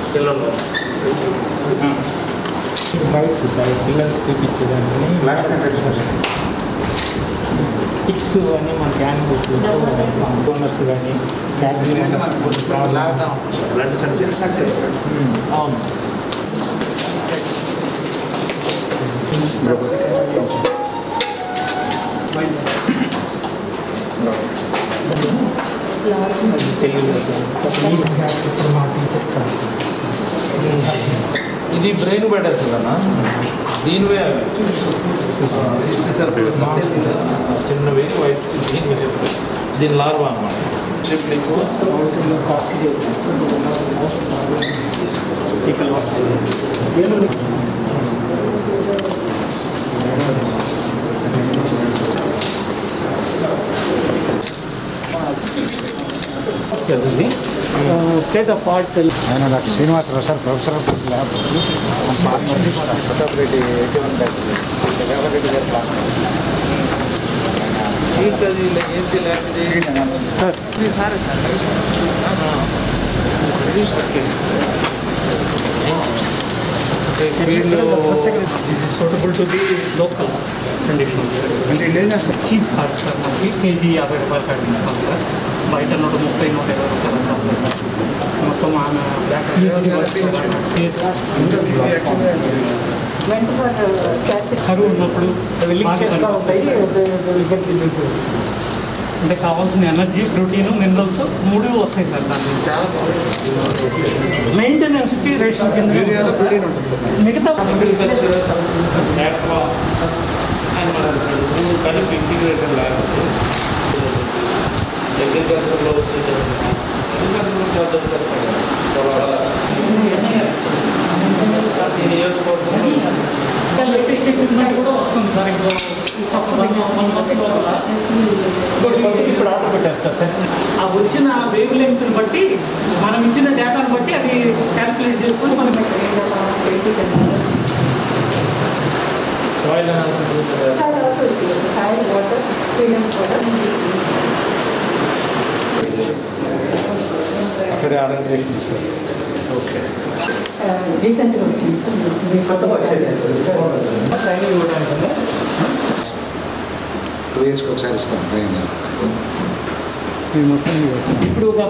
పిల్లలు bikes sir పిల్లలకు చూపించేదానికి ticks అని మన క్యాన్వస్ డోనర్స్ కానీ బ్లడ్ సెంటర్ అవును సెల్యులర్ ఇప్పుడు మా టీచర్స్ ఇది బ్రెయిన్ బెటర్స్ కదా దీనివే సిక్స్టీ సర్ఫేస్ చిన్న వేడి వైట్ దీని మీద దీని లార్వా అన్నమాట సీకల్ ఇది స్టేట్ ఆఫ్ ఆర్ట్ ఆయన doctor Srinivasarao sir professor of lab Pratap Reddy eighty one batch Revanth Reddy గారి క్లాస్ ఏంటది ఏంటి లేకపోతే ఫీల్డ్లో this is suitable to the local conditions అంటే ఏం చేస్తారు చీప్ హార్ట్ సార్ మనకి కేజీ యాభై రూపాయలు కాడ తీసుకోవాలి సార్ బయట నూట ముప్పై నూట ఇరవై రూపాయలు అంతా ఉంటుంది సార్. మొత్తం ఆమె PhD వర్క్ స్టేజ్ కరువు ఉన్నప్పుడు బాగా కనిపిస్తుంది. అంటే కావాల్సిన ఎనర్జీ ప్రోటీన్ మినరల్స్ మూడు వస్తాయి సార్ దాని నుంచి చాలా మెయింటెనెన్స్కి రేషన్ కింద మిగతా అగ్రికల్చర్ యాక్వా అండ్ మూడు కలిపి ఇంటిగ్రేటెడ్ ల్యాబ్ అగ్రికల్చర్లో వచ్చేది అగ్రికల్చర్లో చాలా డబ్బులు వస్తాయి పదిహేను ఇయర్స్ పడుతుంది లేటెస్ట్ ఎక్విప్మెంట్ కూడా వస్తుంది సార్ ఇప్పుడు ఒక వన్ వన్ మంత్ లోపల ఇంకోటి ఇంటికి ఇప్పుడు ఆర్డర్ పెట్టారు సార్ ఆ వచ్చిన వేవ్ లెంగ్త్ని బట్టి మనం ఇచ్చిన డేటాను బట్టి అది క్యాలిక్యులేట్ చేసుకొని మనం సాయిల్ అనాలిసిస్ అక్కడే ఆర్డర్ చేసి ఓకే రీసెంట్గా వచ్చింది సార్ ట్రైనింగ్ ఇవ్వడానికి టూ ఇయర్స్కి ఒకసారి ఇస్తాం ట్రైన్ ఇప్పుడు ఒక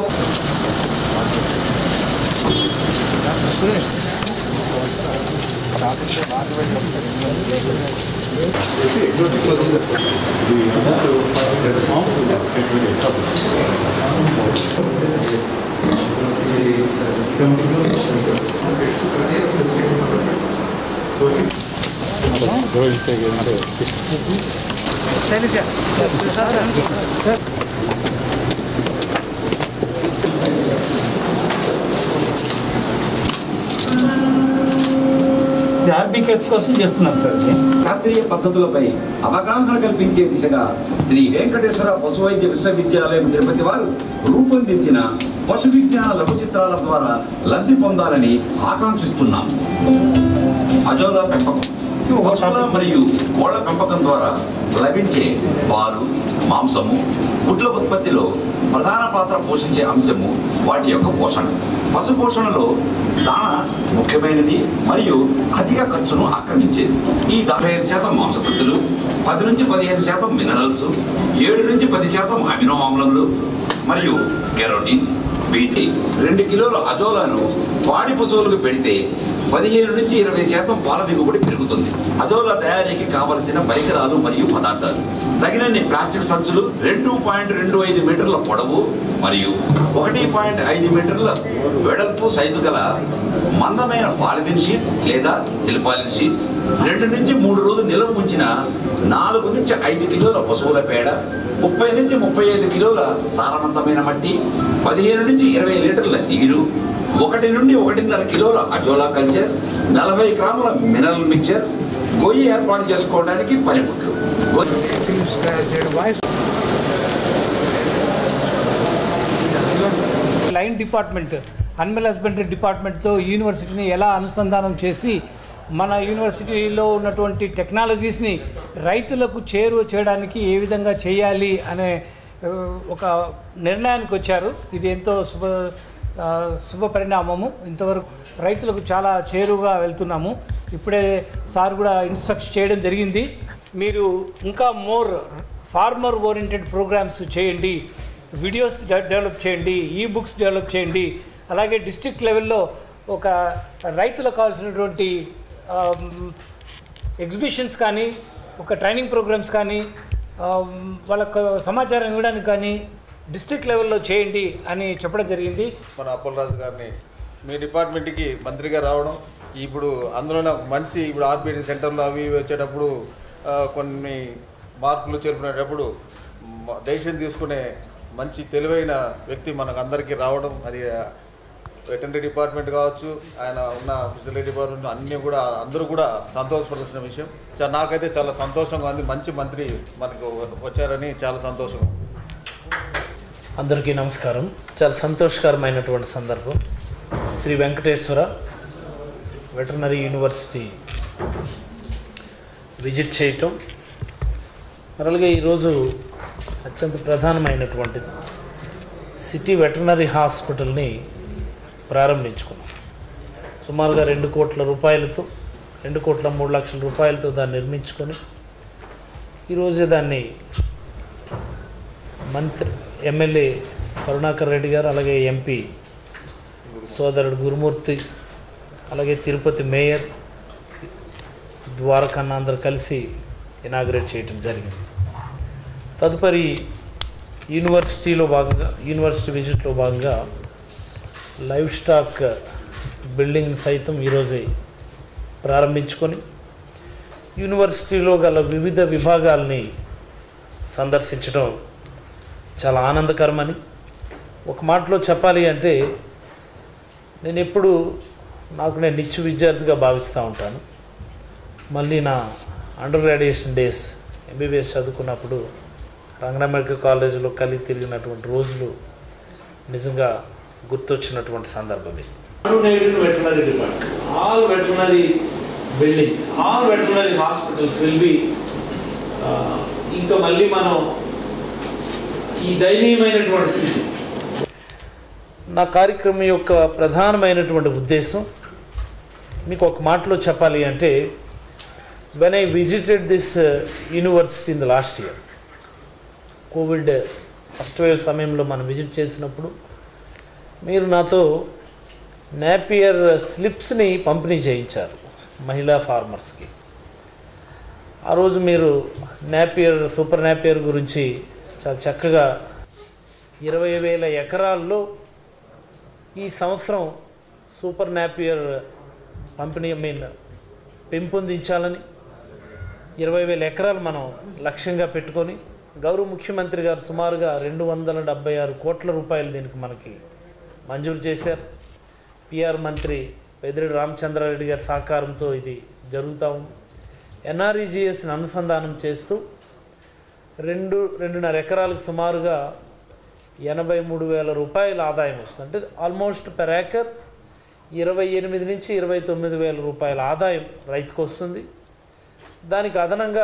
ఆర్బీకేస్ కోసం చేస్తున్నాం సార్ ఇది. శాస్త్రీయ పద్ధతులపై అవగాహన కల్పించే దిశగా శ్రీ వెంకటేశ్వర పశు వైద్య విశ్వవిద్యాలయం తిరుపతి వారు రూపొందించిన పశు విజ్ఞాన లఘు చిత్రాల ద్వారా లబ్ధి పొందాలని ఆకాంక్షిస్తున్నాం అజోలా పెంపకం పశువుల మరియు కోళ్ల పెంపకం ద్వారా లభించే పాలు మాంసము గుడ్ల ఉత్పత్తిలో ప్రధాన పాత్ర పోషించే అంశము వాటి యొక్క పోషణ పశు పోషణలో దాన ముఖ్యమైనది మరియు అధిక ఖర్చును ఆక్రమించేది ఈ డెబ్బై ఐదు శాతం మాంసకృతులు పది నుంచి పదిహేను శాతం మినరల్స్ ఏడు నుంచి పది శాతం అమినో ఆమ్లములు మరియు కెరోటిన్ వీటి రెండు కిలోల అజోలాను పాడి పశువులకు పెడితే పదిహేను నుంచి ఇరవై శాతం పాల దిగుబడి పెరుగుతుంది అజోలా తయారీకి కావలసిన పరికరాలు మరియు పదార్థాలు తగినన్ని ప్లాస్టిక్ సంచులు రెండు పాయింట్ రెండు ఐదు మీటర్ల పొడవు మరియు ఒకటి పాయింట్ ఐదు మీటర్ల వెడల్పు సైజు గల మందమైన పాలిథిన్ షీట్ లేదా సిలిపాలిన్ షీట్ రెండు నుంచి మూడు రోజులు నిల్వ ఉంచిన నాలుగు నుంచి ఐదు కిలోల పశువుల పేడ ముప్పై నుంచి ముప్పై ఐదు కిలోల సారవంతమైన మట్టి పదిహేను నుంచి ఇరవై లీటర్ల నీరు ఒకటి నుండి ఒకటిన్నర కిలోల అజోలా కల్చర్ నలభై గ్రాముల మినరల్ మిక్చర్ గొయ్యి ఏర్పాటు చేసుకోవడానికి పనిముట్లు గొయ్యి ఫిల్మ్స్ తయారు చేయడం voice line department animal husbandry డిపార్ట్మెంట్తో యూనివర్సిటీని ఎలా అనుసంధానం చేసి మన యూనివర్సిటీలో ఉన్నటువంటి టెక్నాలజీస్ని రైతులకు చేరువ చేయడానికి ఏ విధంగా చేయాలి అనే ఆ, ఒక నిర్ణయానికి వచ్చారు ఇది ఎంతో శుభ ఆ, శుభ పరిణామము ఇంతవరకు రైతులకు చాలా చేరువుగా వెళ్తున్నాము ఇప్పుడే సార్ కూడా ఇన్స్ట్రక్ట్ చేయడం జరిగింది మీరు ఇంకా మోర్ ఫార్మర్ ఓరియంటెడ్ ప్రోగ్రామ్స్ చేయండి వీడియోస్ డె- డెవలప్ చేయండి ఈ బుక్స్ డెవలప్ చేయండి అలాగే డిస్ట్రిక్ట్ లెవెల్లో ఒక రైతులకు కావాల్సినటువంటి ఎగ్జిబిషన్స్ కానీ ఒక ట్రైనింగ్ ప్రోగ్రామ్స్ కానీ ఆ, వాళ్ళకు సమాచారం ఇవ్వడానికి కానీ డిస్ట్రిక్ట్ లెవెల్లో చేయండి అని చెప్పడం జరిగింది మన అప్పలరాజు గారిని మీ డిపార్ట్మెంట్కి మంత్రిగా రావడం ఇప్పుడు అందులో నాకు మంచి ఇప్పుడు ఆర్బిఐ సెంటర్లో అవి ఇవి వచ్చేటప్పుడు ఆ, కొన్ని మార్పులు చేరుకునేటప్పుడు డెసిషన్ తీసుకునే మంచి తెలివైన వ్యక్తి మనకు అందరికీ రావడం అది వెటనరీ డిపార్ట్మెంట్ కావచ్చు ఆయన ఉన్న ఫిజికల్ డిపార్ట్మెంట్ అన్నీ కూడా అందరూ కూడా సంతోషపడాల్సిన విషయం చా- నాకైతే చాలా సంతోషంగా ఉంది మంచి మంత్రి మనకు వచ్చారని చాలా సంతోషం అందరికీ నమస్కారం చాలా సంతోషకరమైనటువంటి సందర్భం Shri Venkateswara veterinary university visit చేయటం మరి అలాగే ఈరోజు అత్యంత ప్రధానమైనటువంటిది సిటీ వెటర్నరీ హాస్పిటల్ని ప్రారంభించుకున్నాం సుమారుగా రెండు కోట్ల రూపాయలతో రెండు కోట్ల మూడు లక్షల రూపాయలతో దాన్ని నిర్మించుకొని ఈరోజే దాన్ని మంత్రి ఎమ్మెల్యే కరుణాకర్ రెడ్డి గారు అలాగే ఎంపీ సోదరుడు గురుమూర్తి అలాగే తిరుపతి మేయర్ ద్వారకన్న అందరు కలిసి ఇనాగ్రేట్ చేయటం జరిగింది తదుపరి యూనివర్సిటీలో భాగంగా యూనివర్సిటీ విజిట్లో భాగంగా లైవ్ స్టాక్ బిల్డింగ్ సైతం ఈరోజే ప్రారంభించుకొని యూనివర్సిటీలో గల వివిధ విభాగాల్ని సందర్శించడం చాలా ఆనందకరమని ఒక మాటలో చెప్పాలి అంటే నేను ఎప్పుడు నాకు నేను నిత్య విద్యార్థిగా భావిస్తూ ఉంటాను మళ్ళీ నా అండర్ గ్రాడ్యుయేషన్ డేస్ ఎంబీబీఎస్ చదువుకున్నప్పుడు రంగనామెడికల్ కాలేజీలో కలిగి తిరిగినటువంటి రోజులు నిజంగా గుర్తొచ్చినటువంటి సందర్భం ఇది United veterinary department. All veterinary buildings, all veterinary hospitals will be uh, ఇంకా మళ్ళీ మనం ఈ దయనీయమైనటువంటి స్థితి నా కార్యక్రమం యొక్క ప్రధానమైనటువంటి ఉద్దేశం మీకు ఒక మాటలో చెప్పాలి అంటే when I visited this university in the last year Covid first wave సమయంలో మనం విజిట్ చేసినప్పుడు మీరు నాతో నేపియర్ స్లిప్స్ని పంపిణీ చేయించారు మహిళా ఫార్మర్స్కి ఆ రోజు మీరు నేపియర్ సూపర్ నేపియర్ గురించి చాలా చక్కగా ఇరవై వేల ఎకరాల్లో ఈ సంవత్సరం సూపర్ నాపియర్ పంపిణీ మీన్ పెంపొందించాలని ఇరవై వేల ఎకరాలు మనం లక్ష్యంగా పెట్టుకొని గౌరవ ముఖ్యమంత్రి గారు సుమారుగా రెండు వందల డెబ్బై ఆరు కోట్ల రూపాయలు దీనికి మనకి మంజూరు చేశారు పిఆర్ మంత్రి పెద్దిరెడ్డి రామచంద్రారెడ్డి గారి సహకారంతో ఇది జరుగుతూ ఉంది ఎన్ఆర్ఈజిఎస్ని అనుసంధానం చేస్తూ రెండు రెండున్నర ఎకరాలకు సుమారుగా ఎనభై మూడు వేల రూపాయల ఆదాయం వస్తుంది అంటే ఆల్మోస్ట్ పెర్ ఏకర్ ఇరవై ఎనిమిది నుంచి ఇరవై తొమ్మిది వేల రూపాయల ఆదాయం రైతుకు వస్తుంది దానికి అదనంగా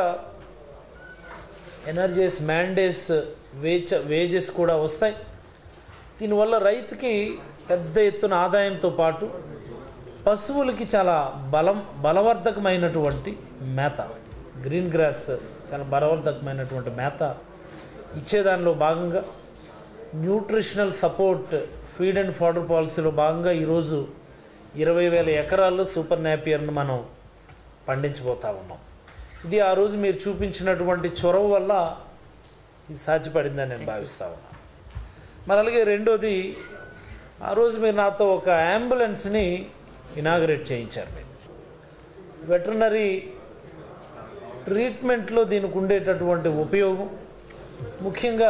ఎనర్జీస్ మ్యాండేస్ వేచ వేజెస్ కూడా వస్తాయి దీనివల్ల రైతుకి పెద్ద ఎత్తున ఆదాయంతో పాటు పశువులకి చాలా బలం బలవర్ధకమైనటువంటి మేత గ్రీన్ గ్రాస్ చాలా బలవర్ధకమైనటువంటి మేత ఇచ్చేదానిలో భాగంగా nutritional support feed and fodder పాలసీలో భాగంగా ఈరోజు ఇరవై వేల ఎకరాల్లో సూపర్ నాపియర్ను మనం పండించబోతా ఉన్నాం ఇది ఆ రోజు మీరు చూపించినటువంటి చొరవ వల్ల ఇది సాధ్యపడిందని నేను భావిస్తా ఉన్నాను మరి అలాగే రెండోది ఆ రోజు మీరు నాతో ఒక అంబులెన్స్ని ఇనాగరేట్ చేయించారు మీరు వెటర్నరీ ట్రీట్మెంట్లో దీనికి ఉండేటటువంటి ఉపయోగం ముఖ్యంగా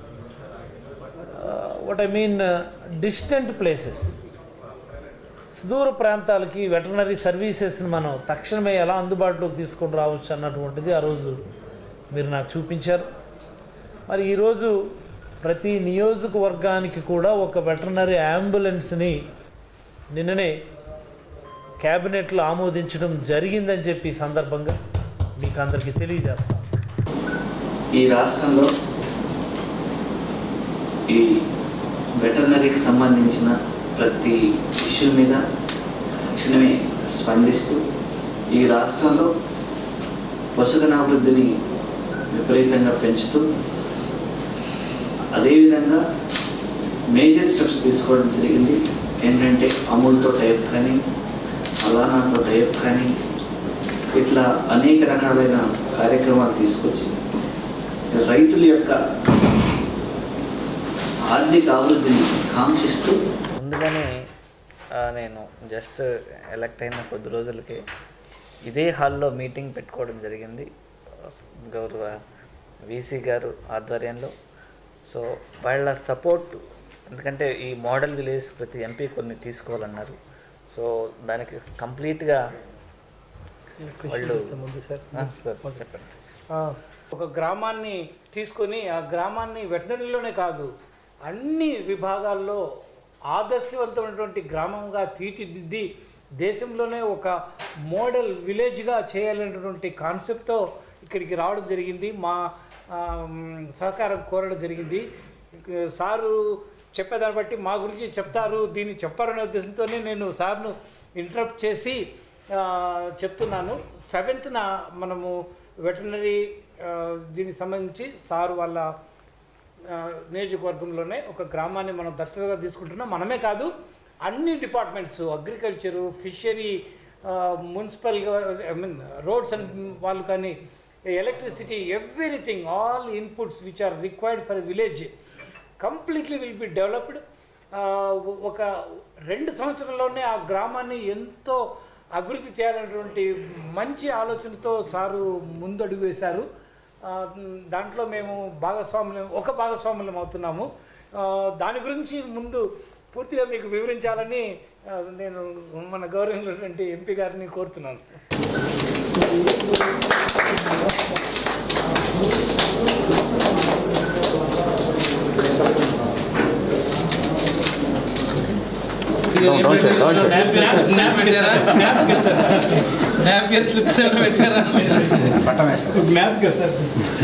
what I mean distant places సుదూర ప్రాంతాలకి వెటర్నరీ సర్వీసెస్ని మనం తక్షణమే ఎలా అందుబాటులోకి తీసుకొని రావచ్చు అన్నటువంటిది ఆ రోజు మీరు నాకు చూపించారు మరి ఈరోజు ప్రతి నియోజకవర్గానికి కూడా ఒక వెటర్నరీ అంబులెన్స్ని నిన్ననే క్యాబినెట్లో ఆమోదించడం జరిగిందని చెప్పి ఈ సందర్భంగా మీకు అందరికీ తెలియజేస్తాం ఈ రాష్ట్రంలో ఈ వెటర్నరీకి సంబంధించిన ప్రతి ఇష్యూ మీద తక్షణమే స్పందిస్తూ ఈ రాష్ట్రంలో పశుగణాభివృద్ధిని విపరీతంగా పెంచుతూ అదేవిధంగా మేజర్ స్టెప్స్ తీసుకోవడం జరిగింది ఏంటంటే అమూల్తో టైప్ కానీ అలానాతో టైప్ కానీ ఇట్లా అనేక రకాలైన కార్యక్రమాలు తీసుకొచ్చి రైతుల యొక్క ఆర్థిక అభివృద్ధిని కాంక్షిస్తూ ముందుగానే ఆ, నేను జస్ట్ ఎలక్ట్ అయిన కొద్ది రోజులకి ఇదే హాల్లో మీటింగ్ పెట్టుకోవడం జరిగింది గౌరవ వీసీ గారు ఆధ్వర్యంలో సో వాళ్ళ సపోర్ట్ ఎందుకంటే ఈ మోడల్ విలేజ్ ప్రతి ఎంపీ కొన్ని తీసుకోవాలన్నారు సో దానికి కంప్లీట్గా వాళ్ళు ముందు సార్ ఆ, సార్ చెప్పండి ఆ, ఒక గ్రామాన్ని తీసుకొని ఆ గ్రామాన్ని వెటనరీలోనే కాదు అన్ని విభాగాల్లో ఆదర్శవంతమైనటువంటి గ్రామంగా తీర్చిదిద్ది దేశంలోనే ఒక మోడల్ విలేజ్గా చేయాలనేటువంటి కాన్సెప్ట్తో ఇక్కడికి రావడం జరిగింది మా ఆ, మ్, సహకారం కోరడం జరిగింది ఇక సారు చెప్పేదాన్ని బట్టి మా గురించి చెప్తారు దీన్ని చెప్పారనే ఉద్దేశంతోనే నేను సార్ను ఇంటరప్ట్ చేసి ఆ, చెప్తున్నాను సెవెంత్న మనము వెటనరీ దీనికి సంబంధించి సార్ వాళ్ళ ఆ, నియోజకవర్గంలోనే ఒక గ్రామాన్ని మనం దత్తతగా తీసుకుంటున్నాం మనమే కాదు అన్ని departments agriculture fishery municipal I mean roads and వాళ్ళు కానీ electricity everything all inputs which are required for village completely will be developed ఒక రెండు సంవత్సరాల్లోనే ఆ గ్రామాన్ని ఎంతో అభివృద్ధి చేయాలనేటువంటి మంచి ఆలోచనతో సారు ముందడుగు వేశారు ఆ, దాంట్లో మేము భాగస్వాములం ఒక భాగస్వాములం అవుతున్నాము ఆ, దాని గురించి ముందు పూర్తిగా మీకు వివరించాలని ఆ, నేను మన గౌరవమైనటువంటి ఎంపీ గారిని కోరుతున్నాను నాపియర్ స్లిప్స్ ఏమైనా పెట్టారా మ్యాప్ కదా సార్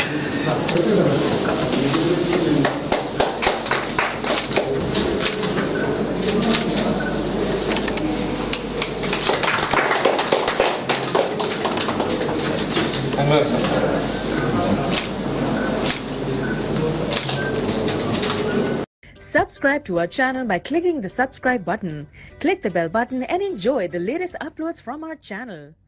కంగారు sir Subscribe to our channel by clicking the subscribe button. Click the bell button and enjoy the latest uploads from our channel.